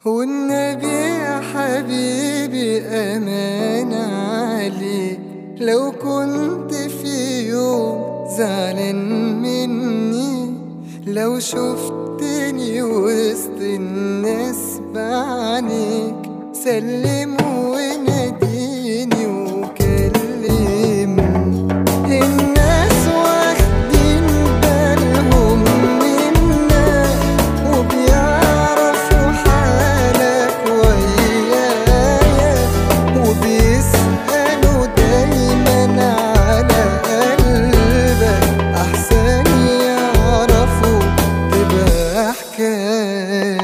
والنبي يا حبيبي أمان عليك لو كنت في يوم زعلان مني لو شفتني وسط الناس بعينيك سلم وناديني وكلمني الناس واخدين بالهم منك وبيعرفوا حالك ويايا وبيسألوا دايما على قلبك أحسن يعرفوا تبقى حكاية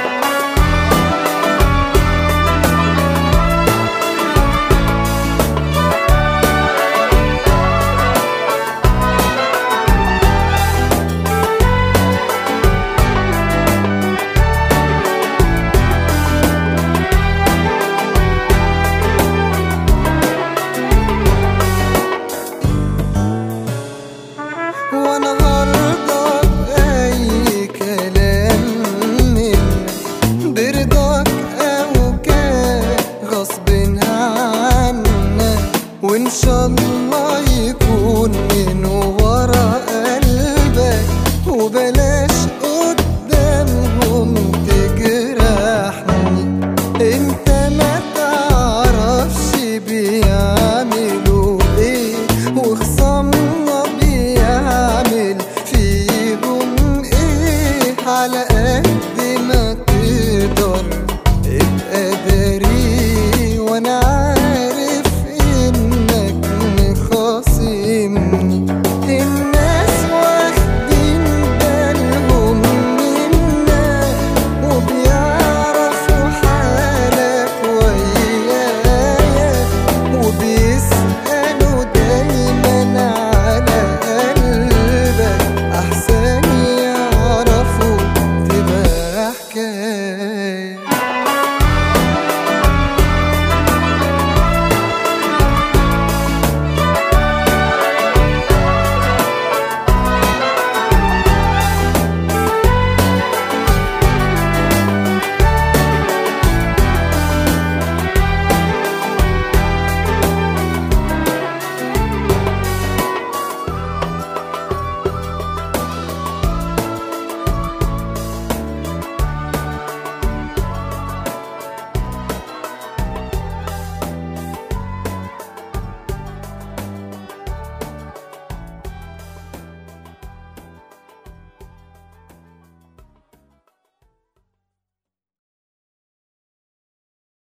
وانا هرضى بأي كلام منك برضاك أو كان غصب عنك وإن شاء الله يكون من ورا قلبك وبلاش قدامهم تجرحني انت ما تعرفش بيعملوا ايه وخصمنا بيعمل فيهم ايه على قد ما تقدر ابقى داري وانا عارف انك مخاصمني الناس واخدين بالهم منك وبيعرفوا حالك ويايا وبيسألوا دايما على قلبك أحسن يعرفوا تبقى حكاية